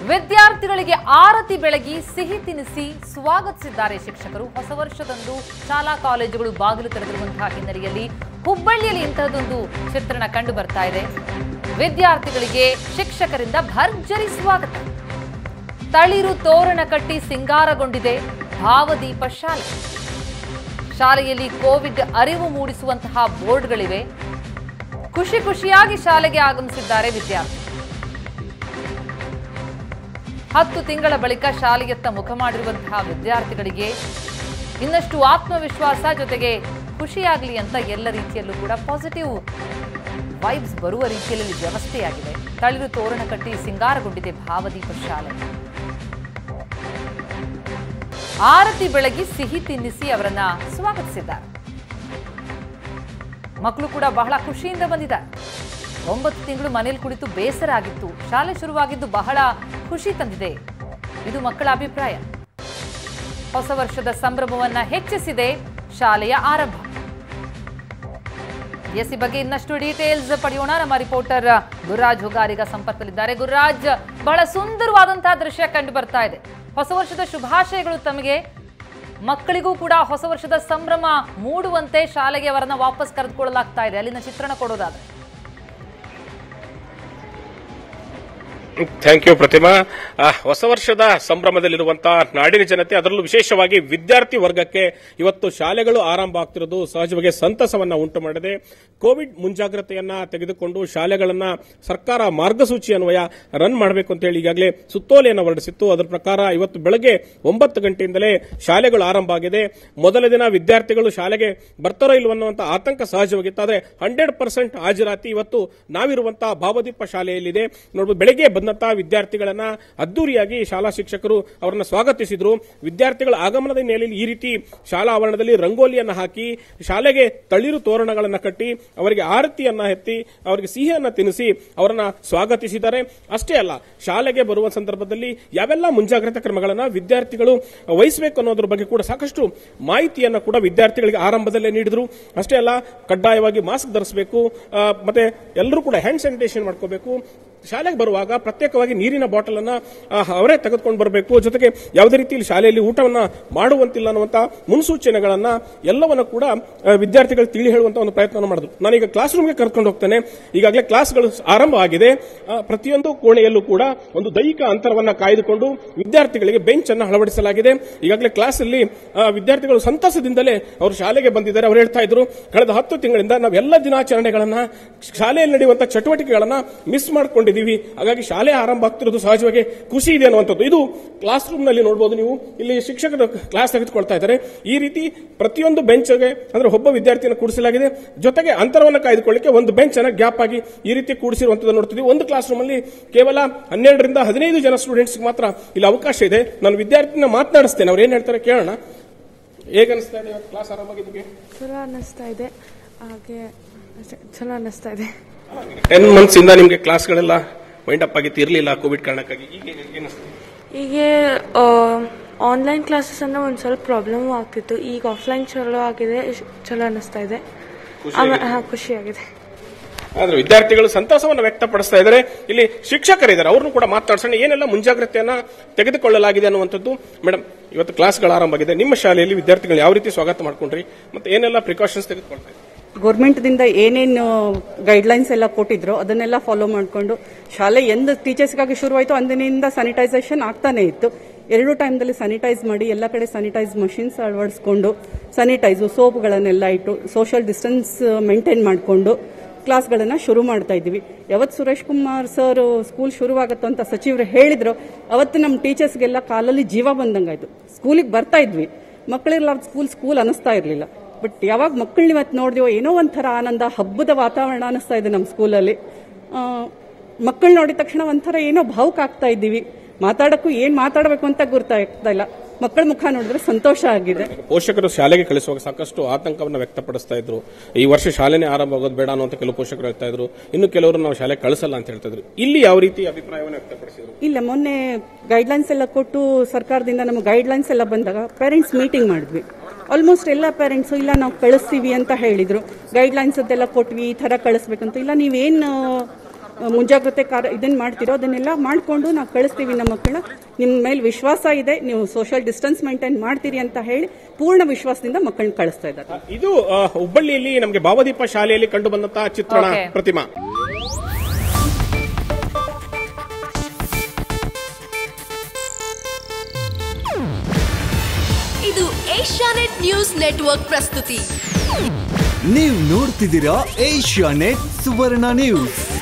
ವಿದ್ಯಾರ್ಥಿಗಳಿಗೆ ಆರತಿ ಬೆಳಗಿ ಸಿಹಿ ತಿನ್ನಿಸಿ ಸ್ವಾಗತಿಸಿದ್ದಾರೆ ಶಿಕ್ಷಕರು ಹೊಸ ವರ್ಷದಂದು ಶಾಲಾ ಕಾಲೇಜುಗಳು ಬಾಗಿಲು ತೆರೆದಿರುವಂತಹ ಹಿನ್ನೆಲೆಯಲ್ಲಿ ಹುಬ್ಬಳ್ಳಿಯಲ್ಲಿ ಇಂತಹದೊಂದು ಚಿತ್ರಣ ಕಂಡು ಬರ್ತಾ ಇದೆ ವಿದ್ಯಾರ್ಥಿಗಳಿಗೆ ಶಿಕ್ಷಕರಿಂದ ಭರ್ಜರಿ ಸ್ವಾಗತ ತಳಿರು ತೋರಣ ಕಟ್ಟಿ ಸಿಂಗಾರಗೊಂಡಿದೆ ಭಾವದೀಪ ಶಾಲೆ ಶಾಲೆಯಲ್ಲಿ ಕೋವಿಡ್ ಅರಿವು ಮೂಡಿಸುವಂತಹ ಬೋರ್ಡ್ಗಳಿವೆ ಖುಷಿ ಖುಷಿಯಾಗಿ ಶಾಲೆಗೆ ಆಗಮಿಸಿದ್ದಾರೆ ವಿದ್ಯಾರ್ಥಿ ಹತ್ತು ತಿಂಗಳ ಬಳಿಕ ಶಾಲೆಯತ್ತ ಮುಖ ಮಾಡಿರುವಂತಹ ವಿದ್ಯಾರ್ಥಿಗಳಿಗೆ ಇನ್ನಷ್ಟು ಆತ್ಮವಿಶ್ವಾಸ ಜೊತೆಗೆ ಖುಷಿಯಾಗಲಿ ಅಂತ ಎಲ್ಲ ರೀತಿಯಲ್ಲೂ ಕೂಡ ಪಾಸಿಟಿವ್ ವೈಬ್ಸ್ ಬರುವ ರೀತಿಯಲ್ಲಿ ವ್ಯವಸ್ಥೆಯಾಗಿದೆ ತಳಿರು ತೋರಣ ಕಟ್ಟಿ ಸಿಂಗಾರಗೊಂಡಿದೆ ಭಾವದೀಪ ಶಾಲೆ ಆರತಿ ಬೆಳಗಿ ಸಿಹಿ ತಿನ್ನಿಸಿ ಅವರನ್ನ ಸ್ವಾಗತಿಸಿದ್ದಾರೆ ಮಕ್ಕಳು ಕೂಡ ಬಹಳ ಖುಷಿಯಿಂದ ಬಂದಿದ್ದಾರೆ ಒಂಬತ್ತು ತಿಂಗಳು ಮನೇಲಿ ಕುಳಿತು ಬೇಸರ ಆಗಿತ್ತು ಶಾಲೆ ಶುರುವಾಗಿದ್ದು ಬಹಳ ಖುಷಿ ತಂದಿದೆ ಇದು ಮಕ್ಕಳ ಅಭಿಪ್ರಾಯ ಹೊಸ ವರ್ಷದ ಸಂಭ್ರಮವನ್ನ ಹೆಚ್ಚಿಸಿದೆ ಶಾಲೆಯ ಆರಂಭ ಎಸ್ ಈ ಬಗ್ಗೆ ಇನ್ನಷ್ಟು ಡೀಟೇಲ್ಸ್ ಪಡೆಯೋಣ ನಮ್ಮ ರಿಪೋರ್ಟರ್ ಗುರುರಾಜ್ ಹುಗಾರಿಗ ಸಂಪರ್ಕದಲ್ಲಿದ್ದಾರೆ ಗುರುರಾಜ್ ಬಹಳ ಸುಂದರವಾದಂತಹ ದೃಶ್ಯ ಕಂಡು ಬರ್ತಾ ಇದೆ ಹೊಸ ವರ್ಷದ ಶುಭಾಶಯಗಳು ತಮಗೆ ಮಕ್ಕಳಿಗೂ ಕೂಡ ಹೊಸ ವರ್ಷದ ಸಂಭ್ರಮ ಮೂಡುವಂತೆ ಶಾಲೆಗೆ ಅವರನ್ನ ವಾಪಸ್ ಕರೆದುಕೊಳ್ಳಲಾಗ್ತಾ ಇದೆ ಅಲ್ಲಿನ ಚಿತ್ರಣ ಕೊಡೋದಾದ್ರೆ ಥ್ಯಾಂಕ್ ಯು ಪ್ರತಿಮಾ ಆ, ಹೊಸ ವರ್ಷದ ಸಂಭ್ರಮದಲ್ಲಿರುವಂತಹ ನಾಡಿನ ಜನತೆ ಅದರಲ್ಲೂ ವಿಶೇಷವಾಗಿ ವಿದ್ಯಾರ್ಥಿ ವರ್ಗಕ್ಕೆ ಇವತ್ತು ಶಾಲೆಗಳು ಆರಂಭ ಆಗ್ತಿರೋದು ಸಹಜವಾಗಿ ಸಂತಸವನ್ನ ಉಂಟು ಮಾಡಿದೆ ಕೋವಿಡ್ ಮುಂಜಾಗ್ರತೆಯನ್ನ ತೆಗೆದುಕೊಂಡು ಶಾಲೆಗಳನ್ನ ಸರ್ಕಾರ ಮಾರ್ಗಸೂಚಿ ಅನ್ವಯ ರನ್ ಮಾಡಬೇಕು ಅಂತ ಹೇಳಿ ಈಗಾಗಲೇ ಸುತ್ತೋಲೆಯನ್ನು ಹೊರಡಿಸಿತ್ತು ಅದರ ಪ್ರಕಾರ ಇವತ್ತು ಬೆಳಗ್ಗೆ ಒಂಬತ್ತು ಗಂಟೆಯಿಂದಲೇ ಶಾಲೆಗಳು ಆರಂಭ ಆಗಿದೆ ಮೊದಲ ದಿನ ವಿದ್ಯಾರ್ಥಿಗಳು ಶಾಲೆಗೆ ಬರ್ತಾರೋ ಇಲ್ವೋ ಅನ್ನುವಂಥ ಆತಂಕ ಸಹಜವಾಗಿತ್ತು ಆದರೆ ಹಂಡ್ರೆಡ್ ಪರ್ಸೆಂಟ್ ಹಾಜರಾತಿ ಇವತ್ತು ನಾವಿರುವಂತಹ ಭಾವದೀಪ ಶಾಲೆಯಲ್ಲಿದೆ ನೋಡ್ಬೋದು ಬೆಳಗ್ಗೆ ಬಂದಂತಹ ವಿದ್ಯಾರ್ಥಿಗಳನ್ನ ಅದ್ದೂರಿಯಾಗಿ ಶಾಲಾ ಶಿಕ್ಷಕರು ಅವರನ್ನ ಸ್ವಾಗತಿಸಿದ್ರು ವಿದ್ಯಾರ್ಥಿಗಳ ಆಗಮನದ ಹಿನ್ನೆಲೆಯಲ್ಲಿ ಈ ರೀತಿ ಶಾಲಾ ಆವರಣದಲ್ಲಿ ರಂಗೋಲಿಯನ್ನ ಹಾಕಿ ಶಾಲೆಗೆ ತಳಿರು ತೋರಣಗಳನ್ನ ಕಟ್ಟಿ ಅವರಿಗೆ ಆರತಿಯನ್ನ ಎತ್ತಿ ಅವರಿಗೆ ಸಿಹಿಯನ್ನ ತಿನ್ನಿಸಿ ಅವರನ್ನ ಸ್ವಾಗತಿಸಿದ್ದಾರೆ ಅಷ್ಟೇ ಅಲ್ಲ ಶಾಲೆಗೆ ಬರುವ ಸಂದರ್ಭದಲ್ಲಿ ಯಾವೆಲ್ಲ ಮುಂಜಾಗ್ರತಾ ಕ್ರಮಗಳನ್ನ ವಿದ್ಯಾರ್ಥಿಗಳು ವಹಿಸಬೇಕು ಅನ್ನೋದ್ರ ಬಗ್ಗೆ ಕೂಡ ಸಾಕಷ್ಟು ಮಾಹಿತಿಯನ್ನ ಕೂಡ ವಿದ್ಯಾರ್ಥಿಗಳಿಗೆ ಆರಂಭದಲ್ಲೇ ನೀಡಿದ್ರು ಅಷ್ಟೇ ಅಲ್ಲ ಕಡ್ಡಾಯವಾಗಿ ಮಾಸ್ಕ್ ಧರಿಸಬೇಕು ಆ, ಮತ್ತೆ ಎಲ್ಲರೂ ಕೂಡ ಹ್ಯಾಂಡ್ ಸ್ಯಾನಿಟೇಷನ್ ಮಾಡ್ಕೋಬೇಕು ಶಾಲೆಗೆ ಬರುವಾಗ ಪ್ರತ್ಯೇಕವಾಗಿ ನೀರಿನ ಬಾಟಲ್ ಅನ್ನ ಆ, ಅವರೇ ತೆಗೆದುಕೊಂಡು ಬರಬೇಕು ಜೊತೆಗೆ ಯಾವುದೇ ರೀತಿಯಲ್ಲಿ ಶಾಲೆಯಲ್ಲಿ ಊಟವನ್ನ ಮಾಡುವಂತಿಲ್ಲ ಅನ್ನುವಂತ ಮುನ್ಸೂಚನೆಗಳನ್ನ ಎಲ್ಲವನ್ನ ಕೂಡ ಆ, ವಿದ್ಯಾರ್ಥಿಗಳು ತಿಳಿ ಹೇಳುವಂತ ಒಂದು ಪ್ರಯತ್ನ ಮಾಡಿದ್ರು ನಾನೀಗ ಕ್ಲಾಸ್ ರೂಮ್ಗೆ ಕರ್ಕೊಂಡು ಹೋಗ್ತೇನೆ ಈಗಾಗಲೇ ಕ್ಲಾಸ್ಗಳು ಆರಂಭ ಆಗಿದೆ ಆ, ಪ್ರತಿಯೊಂದು ಕೋಣೆಯಲ್ಲೂ ಕೂಡ ಒಂದು ದೈಹಿಕ ಅಂತರವನ್ನ ಕಾಯ್ದುಕೊಂಡು ವಿದ್ಯಾರ್ಥಿಗಳಿಗೆ ಬೆಂಚ್ ಅನ್ನು ಅಳವಡಿಸಲಾಗಿದೆ ಈಗಾಗಲೇ ಕ್ಲಾಸ್ ಅಲ್ಲಿ ಆ, ವಿದ್ಯಾರ್ಥಿಗಳು ಸಂತಸದಿಂದಲೇ ಅವರು ಶಾಲೆಗೆ ಬಂದಿದ್ದಾರೆ ಅವರು ಹೇಳ್ತಾ ಇದ್ರು ಕಳೆದ ಹತ್ತು ತಿಂಗಳಿಂದ ನಾವು ಎಲ್ಲ ದಿನಾಚರಣೆಗಳನ್ನ ಶಾಲೆಯಲ್ಲಿ ನಡೆಯುವಂತ ಚಟುವಟಿಕೆಗಳನ್ನ ಮಿಸ್ ಮಾಡ್ಕೊಂಡಿದೀವಿ ಹಾಗಾಗಿ ಶಾಲೆ ಆರಂಭ ಆಗ್ತಿರೋದು ಸಹಜವಾಗಿ ಖುಷಿ ಇದೆ ಅನ್ನುವಂಥದ್ದು ಇದು ಕ್ಲಾಸ್ ರೂಮ್ ನಲ್ಲಿ ನೋಡಬಹುದು ನೀವು ಇಲ್ಲಿ ಶಿಕ್ಷಕರು ಕ್ಲಾಸ್ ತೆಗೆದುಕೊಳ್ತಾ ಇದ್ದಾರೆ ಈ ರೀತಿ ಪ್ರತಿಯೊಂದು ಬೆಂಚ್ಗೆ ಅಂದ್ರೆ ಒಬ್ಬ ವಿದ್ಯಾರ್ಥಿಯನ್ನು ಕೂಡಿಸಲಾಗಿದೆ ಜೊತೆಗೆ ಅಂತರವನ್ನು ಕಾಯ್ದುಕೊಳ್ಳಿಕ್ಕೆ ಒಂದು ಬೆಂಚ್ ಅನ್ನ ಗ್ಯಾಪ್ ಆಗಿ ಈ ರೀತಿ ಕೂಡಿಸಿರುವಂತದ್ದು ನೋಡ್ತಿದ್ದೀವಿ ಒಂದು ಕ್ಲಾಸ್ ರೂಮ್ ಅಲ್ಲಿ ಕೇವಲ ಹನ್ನೆರಡರಿಂದ ಹದಿನೈದು ಜನ ಸ್ಟೂಡೆಂಟ್ಸ್ ಮಾತ್ರ ಇಲ್ಲಿ ಅವಕಾಶ ಇದೆ ನಾನು ವಿದ್ಯಾರ್ಥಿನ ಮಾತನಾಡಿಸ್ತೇನೆ ಅವ್ರು ಏನ್ ಹೇಳ್ತಾರೆ ಕೇಳೋಣ ಹೇಗೆ ಅನಿಸ್ತಾ ಇದೆ ಇವತ್ತು ಕ್ಲಾಸ್ ಆರಂಭವಾಗಿದ್ದಕ್ಕೆ ಚಲೋ ಅನ್ನಿಸ್ತಾ ಇದೆ ಹಾಗೆ ಅಷ್ಟೇ ಚಲೋ ಅನ್ನಿಸ್ತಾ ಇದೆ ಟೆನ್ ಮಂತ್ಸ್ ಇಂದ ನಿಮ್ಗೆ ಕ್ಲಾಸ್ಗಳೆಲ್ಲ ವೈಂಡ್ ಅಪ್ ಆಗಿತ್ತು ಇರಲಿಲ್ಲ ಕೋವಿಡ್ ಕಾರಣಕ್ಕಾಗಿ ಈಗ ಏನ್ ಅನಿಸ್ತಿದೆ ಹೀಗೆ ಆನ್ಲೈನ್ ಕ್ಲಾಸಸ್ ಅಂದ್ರೆ ಒಂದು ಸ್ವಲ್ಪ ಪ್ರಾಬ್ಲಮ್ ಆಗ್ತಿತ್ತು ಈಗ ಆಫ್ಲೈನ್ ಚಲೋ ಆಗಿದೆ ಶ್- ಚಲೋ ಅನ್ನಿಸ್ತಾ ಇದೆ ಆಮೇಲೆ ಹಾಂ ಖುಷಿಯಾಗಿದೆ ಆದ್ರೆ ವಿದ್ಯಾರ್ಥಿಗಳು ಸಂತಸವನ್ನು ವ್ಯಕ್ತಪಡಿಸ್ತಾ ಇದ್ದಾರೆ ಇಲ್ಲಿ ಶಿಕ್ಷಕರಿದ್ದಾರೆ ಅವ್ರನ್ನು ಕೂಡ ಮಾತನಾಡ್ಸೋಣ ಏನೆಲ್ಲ ಮುಂಜಾಗ್ರತೆಯನ್ನ ತೆಗೆದುಕೊಳ್ಳಲಾಗಿದೆ ಅನ್ನುವಂಥದ್ದು ಮೇಡಮ್ ಇವತ್ತು ಕ್ಲಾಸ್ಗಳು ಆರಂಭ ಆಗಿದೆ ನಿಮ್ಮ ಶಾಲೆಯಲ್ಲಿ ವಿದ್ಯಾರ್ಥಿಗಳು ಯಾವ ರೀತಿ ಸ್ವಾಗತ ಮಾಡ್ಕೊಂಡ್ರಿ ಮತ್ತೆ ಏನೆಲ್ಲ ಪ್ರಿಕಾಷನ್ಸ್ ತೆಗೆದುಕೊಳ್ತಾ ಇದ್ದಾರೆ ಗೌರ್ಮೆಂಟ್ದಿಂದ ಏನೇನು ಗೈಡ್ಲೈನ್ಸ್ ಎಲ್ಲ ಕೊಟ್ಟಿದ್ರು ಅದನ್ನೆಲ್ಲ ಫಾಲೋ ಮಾಡಿಕೊಂಡು ಶಾಲೆ ಎಂದು ಟೀಚರ್ಸ್ಗಾಗಿ ಶುರುವಾಯಿತು ಅಂದಿನಿಂದ ಸ್ಯಾನಿಟೈಸೇಷನ್ ಆಗ್ತಾನೆ ಇತ್ತು ಎರಡು ಟೈಮ್ದಲ್ಲಿ ಸ್ಯಾನಿಟೈಸ್ ಮಾಡಿ ಎಲ್ಲ ಕಡೆ ಸ್ಯಾನಿಟೈಸ್ ಮಷಿನ್ಸ್ ಅಳವಡಿಸ್ಕೊಂಡು ಸ್ಯಾನಿಟೈಸು ಸೋಪ್ಗಳನ್ನೆಲ್ಲ ಇಟ್ಟು ಸೋಷಿಯಲ್ ಡಿಸ್ಟೆನ್ಸ್ ಮೇಂಟೈನ್ ಮಾಡಿಕೊಂಡು ಕ್ಲಾಸ್ಗಳನ್ನು ಶುರು ಮಾಡ್ತಾ ಇದ್ದೀವಿ ಯಾವತ್ತು ಸುರೇಶ್ ಕುಮಾರ್ ಸರ್ ಸ್ಕೂಲ್ ಶುರುವಾಗತ್ತೋ ಅಂತ ಸಚಿವರು ಹೇಳಿದ್ರು ಅವತ್ತು ನಮ್ಮ ಟೀಚರ್ಸ್ಗೆಲ್ಲ ಕಾಲಲ್ಲಿ ಜೀವ ಬಂದಂಗಾಯ್ತು ಸ್ಕೂಲಿಗೆ ಬರ್ತಾ ಇದ್ವಿ ಮಕ್ಕಳಿರ್ಲಾರ್ದ ಸ್ಕೂಲ್ ಸ್ಕೂಲ್ ಅನಿಸ್ತಾ ಇರಲಿಲ್ಲ ಬಟ್ ಯಾವಾಗ ಮಕ್ಕಳನ್ನ ಇವತ್ತು ನೋಡಿದೆವೋ ಏನೋ ಒಂಥರ ಆನಂದ ಹಬ್ಬದ ವಾತಾವರಣ ಅನಿಸ್ತಾ ಇದೆ ನಮ್ಮ ಸ್ಕೂಲಲ್ಲಿ ಮಕ್ಕಳು ನೋಡಿದ ತಕ್ಷಣ ಒಂಥರ ಏನೋ ಭಾವುಕ ಆಗ್ತಾ ಇದ್ದೀವಿ ಮಾತಾಡಕ್ಕೂ ಏನ್ ಮಾತಾಡಬೇಕು ಅಂತ ಗೊತ್ತಾಗ್ತಾ ಇಲ್ಲ ಮಕ್ಕಳ ಮುಖ ನೋಡಿದ್ರೆ ಸಂತೋಷ ಆಗಿದೆ ಪೋಷಕರು ಶಾಲೆಗೆ ಕಳಿಸುವಾಗ ಸಾಕಷ್ಟು ಆತಂಕವನ್ನು ವ್ಯಕ್ತಪಡಿಸ್ತಾ ಇದ್ರು ಈ ವರ್ಷ ಶಾಲೆನೇ ಆರಂಭ ಆಗೋದು ಬೇಡ ಅನ್ನುವಂತ ಕೆಲವು ಪೋಷಕರು ಹೇಳ್ತಾ ಇದ್ರು ಇನ್ನು ಕೆಲವರು ನಾವು ಶಾಲೆ ಕಳಿಸಲ್ಲ ಅಂತ ಹೇಳ್ತಾ ಇದ್ರು ಇಲ್ಲಿ ಯಾವ ರೀತಿ ಅಭಿಪ್ರಾಯವನ್ನು ವ್ಯಕ್ತಪಡಿಸಿದ್ರು ಇಲ್ಲ ಮೊನ್ನೆ ಗೈಡ್ಲೈನ್ಸ್ ಎಲ್ಲ ಕೊಟ್ಟು ಸರ್ಕಾರದಿಂದ ನಮಗೆ ಗೈಡ್ಲೈನ್ಸ್ ಎಲ್ಲ ಬಂದಾಗ ಪೇರೆಂಟ್ಸ್ ಮೀಟಿಂಗ್ ಮಾಡಿದ್ವಿ ಆಲ್ಮೋಸ್ಟ್ ಎಲ್ಲ ಪೇರೆಂಟ್ಸು ಇಲ್ಲ ನಾವು ಕಳಿಸ್ತೀವಿ ಅಂತ ಹೇಳಿದ್ರು ಗೈಡ್ಲೈನ್ಸ್ ಅದೆಲ್ಲ ಕೊಟ್ವಿ ಈ ಥರ ಕಳಿಸ್ಬೇಕಂತ ಇಲ್ಲ ನೀವೇನು ಮುಂಜಾಗ್ರತೆ ಕಾರ ಇದನ್ನ ಮಾಡ್ತಿರೋ ಅದನ್ನೆಲ್ಲ ಮಾಡಿಕೊಂಡು ನಾವು ಕಳಿಸ್ತೀವಿ ನಮ್ಮ ಮಕ್ಕಳನ್ನ ನಿಮ್ಮ ಮೇಲೆ ವಿಶ್ವಾಸ ಇದೆ ನೀವು ಸೋಷಿಯಲ್ ಡಿಸ್ಟೆನ್ಸ್ ಮೇಂಟೈನ್ ಮಾಡ್ತೀರಿ ಅಂತ ಹೇಳಿ ಪೂರ್ಣ ವಿಶ್ವಾಸದಿಂದ ಮಕ್ಕಳನ್ನ ಕಳಿಸ್ತಾ ಇದ್ದಾರೆ ಇದು ಆ, ಹುಬ್ಬಳ್ಳಿಯಲ್ಲಿ ನಮಗೆ ಭಾವದೀಪ ಶಾಲೆಯಲ್ಲಿ ಕಂಡು ಬಂದಂತಹ ಚಿತ್ರಣ Okay. ಪ್ರತಿಮಾ ಇದು ಏಷ್ಯಾನೆಟ್ ನ್ಯೂಸ್ ನೆಟ್ವರ್ಕ್ ಪ್ರಸ್ತುತಿ ನೀವು ನೋಡ್ತಿದ್ದೀರಾ ಏಷ್ಯಾ ನೆಟ್ ಸುವರ್ಣ ನ್ಯೂಸ್